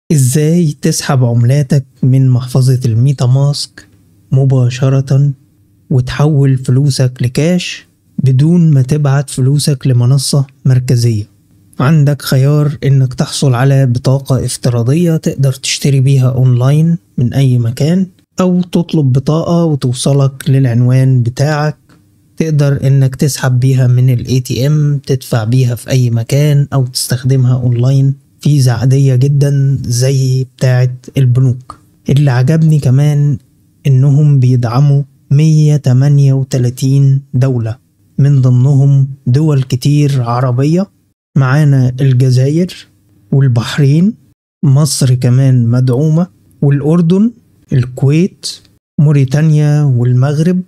ازاي تسحب عملاتك من محفظة الميتا ماسك مباشرة وتحول فلوسك لكاش بدون ما تبعت فلوسك لمنصة مركزية عندك خيار انك تحصل على بطاقة افتراضية تقدر تشتري بيها اونلاين من اي مكان او تطلب بطاقة وتوصلك للعنوان بتاعك تقدر انك تسحب بيها من الاي تي ام تدفع بيها في اي مكان او تستخدمها اونلاين فيزا عادية جدا زي بتاعة البنوك اللي عجبني كمان انهم بيدعموا 138 دولة من ضمنهم دول كتير عربية معانا الجزائر والبحرين مصر كمان مدعومة والأردن الكويت موريتانيا والمغرب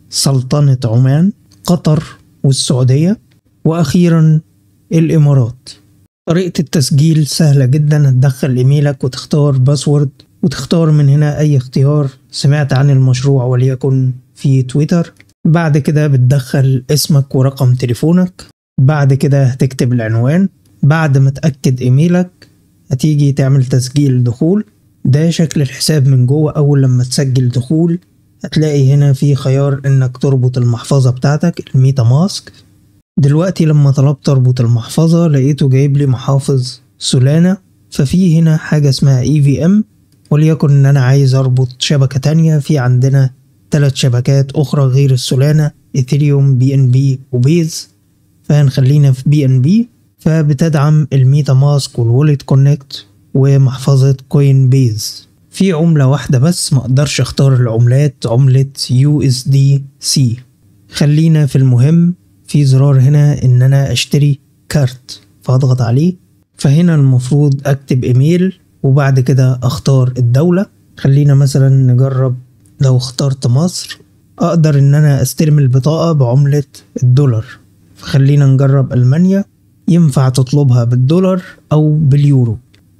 سلطنة عمان قطر والسعودية وأخيرا الإمارات طريقة التسجيل سهلة جدا هتدخل إيميلك وتختار باسورد وتختار من هنا أي اختيار سمعت عن المشروع وليكن في تويتر بعد كده بتدخل اسمك ورقم تليفونك بعد كده هتكتب العنوان بعد ما تأكد إيميلك هتيجي تعمل تسجيل دخول ده شكل الحساب من جوه أول لما تسجل دخول هتلاقي هنا في خيار إنك تربط المحفظة بتاعتك الميتا ماسك دلوقتي لما طلبت اربط المحفظة لقيته جايب لي محافظ سولانا ففي هنا حاجة اسمها اي في ام وليكن ان انا عايز اربط شبكة تانية في عندنا ثلاث شبكات اخرى غير السولانا ايثيريوم بي ان بي وبيز فهنخلينا في بي ان بي فبتدعم الميتا ماسك والوليت كونكت ومحفظة كوين بيز في عملة واحدة بس ما اقدرش اختار العملات عملة يو اس دي سي خلينا في المهم في زرار هنا ان انا اشتري كارت فاضغط عليه فهنا المفروض اكتب ايميل وبعد كده اختار الدولة خلينا مثلا نجرب لو اخترت مصر اقدر ان انا استلم البطاقة بعملة الدولار فخلينا نجرب المانيا ينفع تطلبها بالدولار او باليورو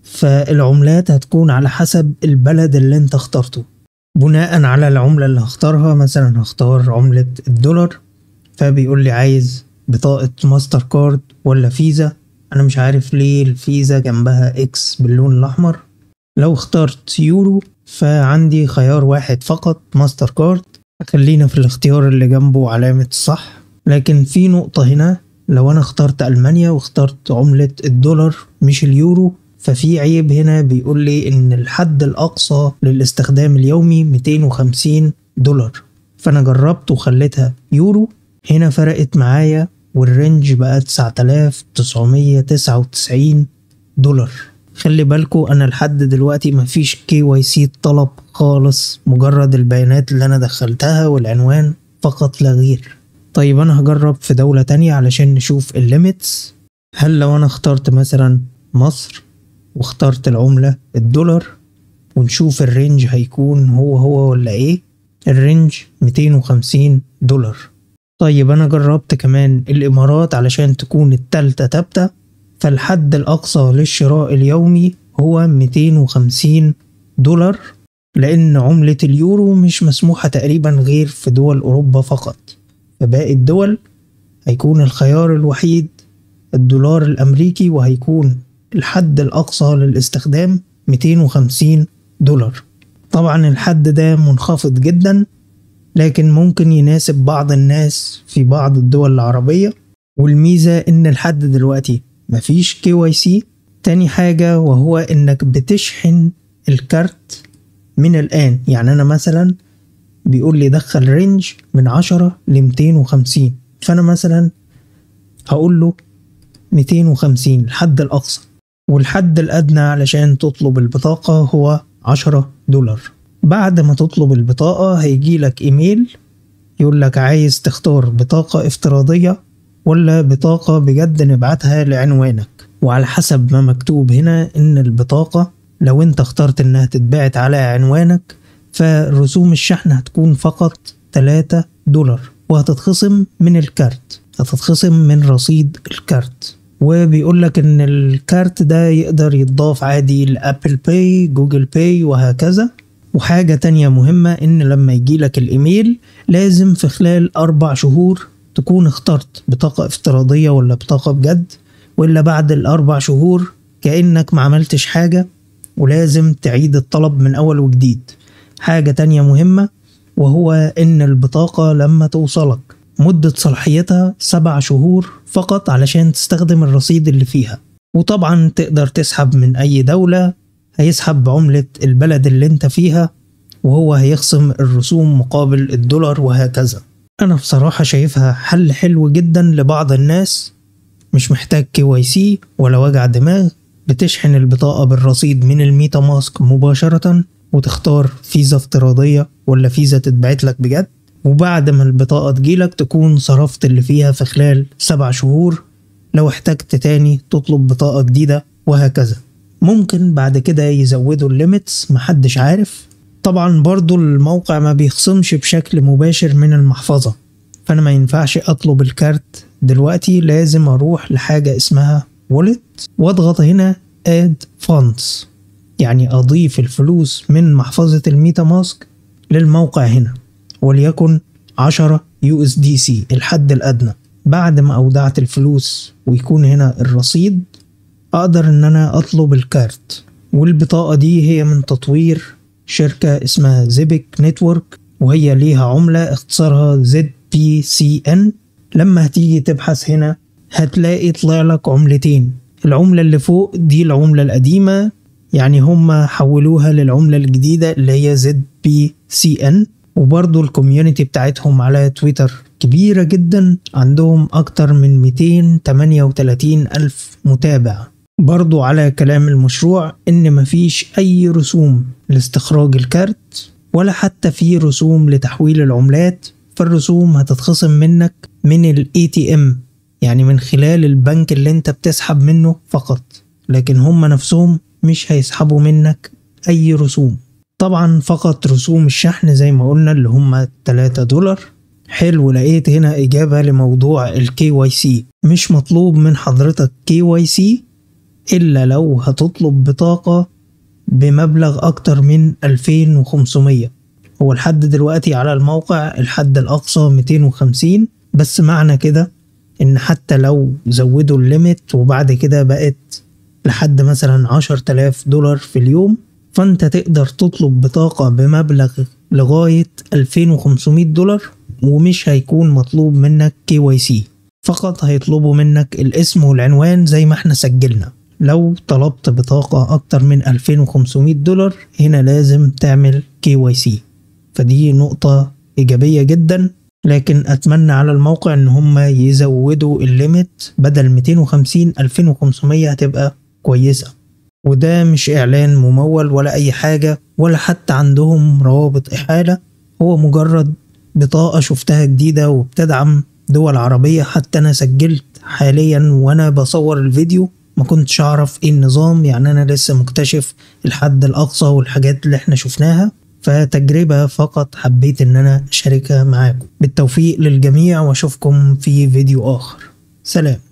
فالعملات هتكون على حسب البلد اللي انت اخترته بناء على العملة اللي هختارها مثلا هختار عملة الدولار فبيقول لي عايز بطاقة ماستر كارد ولا فيزا انا مش عارف ليه الفيزا جنبها اكس باللون الاحمر لو اخترت يورو فعندي خيار واحد فقط ماستر كارد خلينا في الاختيار اللي جنبه علامة صح لكن في نقطة هنا لو انا اخترت المانيا واخترت عملة الدولار مش اليورو ففي عيب هنا بيقول لي ان الحد الاقصى للاستخدام اليومي 250 دولار فانا جربت وخليتها يورو هنا فرقت معايا والرينج بقى 9999 دولار خلي بالكو انا لحد دلوقتي مفيش كي واي سي طلب خالص مجرد البيانات اللي انا دخلتها والعنوان فقط لا غير طيب انا هجرب في دولة تانية علشان نشوف الليميتس هل لو انا اخترت مثلا مصر واخترت العملة الدولار ونشوف الرينج هيكون هو هو ولا ايه الرينج 250 دولار طيب انا جربت كمان الامارات علشان تكون التالتة تابتة فالحد الاقصى للشراء اليومي هو 250 دولار لان عملة اليورو مش مسموحة تقريبا غير في دول اوروبا فقط فباقي الدول هيكون الخيار الوحيد الدولار الامريكي وهيكون الحد الاقصى للاستخدام 250 دولار طبعا الحد ده منخفض جدا لكن ممكن يناسب بعض الناس في بعض الدول العربية والميزة ان لحد دلوقتي مفيش كي واي سي تاني حاجة وهو انك بتشحن الكارت من الآن يعني أنا مثلا بيقول لي دخل رينج من عشرة لميتين وخمسين فأنا مثلا هقول له ميتين وخمسين الحد الأقصى والحد الأدنى علشان تطلب البطاقة هو عشرة دولار بعد ما تطلب البطاقة هيجيلك إيميل يقول لك عايز تختار بطاقة افتراضية ولا بطاقة بجد نبعتها لعنوانك وعلى حسب ما مكتوب هنا إن البطاقة لو أنت اخترت إنها تتبعت على عنوانك فرسوم الشحن هتكون فقط 3 دولار وهتتخصم من الكارت هتتخصم من رصيد الكارت وبيقول لك ان الكارت ده يقدر يتضاف عادي لابل باي جوجل باي وهكذا وحاجة تانية مهمة ان لما يجيلك الايميل لازم في خلال اربع شهور تكون اخترت بطاقة افتراضية ولا بطاقة بجد وإلا بعد الأربع شهور كأنك ما عملتش حاجة ولازم تعيد الطلب من أول وجديد حاجة تانية مهمة وهو إن البطاقة لما توصلك مدة صلاحيتها سبع شهور فقط علشان تستخدم الرصيد اللي فيها وطبعا تقدر تسحب من أي دولة هيسحب بعملة البلد اللي انت فيها وهو هيخصم الرسوم مقابل الدولار وهكذا أنا بصراحة شايفها حل حلو جدا لبعض الناس مش محتاج كي واي سي ولا وجع دماغ بتشحن البطاقة بالرصيد من الميتا ماسك مباشرة وتختار فيزا افتراضية ولا فيزا تتبعت لك بجد وبعد ما البطاقة تجيلك تكون صرفت اللي فيها في خلال سبع شهور لو احتجت تاني تطلب بطاقة جديدة وهكذا ممكن بعد كده يزودوا الليميتس محدش عارف طبعا برضو الموقع ما بيخصمش بشكل مباشر من المحفظة فأنا ما ينفعش أطلب الكارت دلوقتي لازم أروح لحاجة اسمها wallet واضغط هنا add funds يعني أضيف الفلوس من محفظة الميتا ماسك للموقع هنا وليكن 10 يو اس دي سي الحد الأدنى بعد ما أودعت الفلوس ويكون هنا الرصيد أقدر إن أنا أطلب الكارت والبطاقة دي هي من تطوير شركة اسمها زيبك نتورك وهي ليها عملة اختصارها زد بي سي ان لما هتيجي تبحث هنا هتلاقي طلع لك عملتين العملة اللي فوق دي العملة القديمة يعني هم حولوها للعملة الجديدة اللي هي زد بي سي ان وبرضو الكوميونتي بتاعتهم على تويتر كبيرة جدا عندهم أكتر من 238 ألف متابع برضو على كلام المشروع إن مفيش أي رسوم لاستخراج الكارت ولا حتى في رسوم لتحويل العملات فالرسوم هتتخصم منك من ال ATM يعني من خلال البنك اللي انت بتسحب منه فقط لكن هم نفسهم مش هيسحبوا منك أي رسوم طبعا فقط رسوم الشحن زي ما قلنا اللي هم 3 دولار حلو لقيت هنا إجابة لموضوع الكي واي سي مش مطلوب من حضرتك كي واي سي إلا لو هتطلب بطاقة بمبلغ أكتر من 2500 هو لحد دلوقتي على الموقع الحد الأقصى 250 بس معنى كده إن حتى لو زودوا الليميت وبعد كده بقت لحد مثلا 10000 دولار في اليوم فأنت تقدر تطلب بطاقة بمبلغ لغاية 2500 دولار ومش هيكون مطلوب منك كي واي سي فقط هيطلبوا منك الاسم والعنوان زي ما احنا سجلنا لو طلبت بطاقة أكتر من 2500 دولار هنا لازم تعمل كي واي سي فدي نقطة إيجابية جدا لكن أتمنى على الموقع إن هم يزودوا الليميت بدل 250 2500 هتبقى كويسة وده مش إعلان ممول ولا أي حاجة ولا حتى عندهم روابط إحالة هو مجرد بطاقة شفتها جديدة وبتدعم دول عربية حتى أنا سجلت حاليا وأنا بصور الفيديو ما كنتش أعرف إيه النظام يعني أنا لسه مكتشف الحد الأقصى والحاجات اللي إحنا شفناها فتجربة فقط حبيت إن أنا أشاركها معاكم بالتوفيق للجميع وأشوفكم في فيديو آخر سلام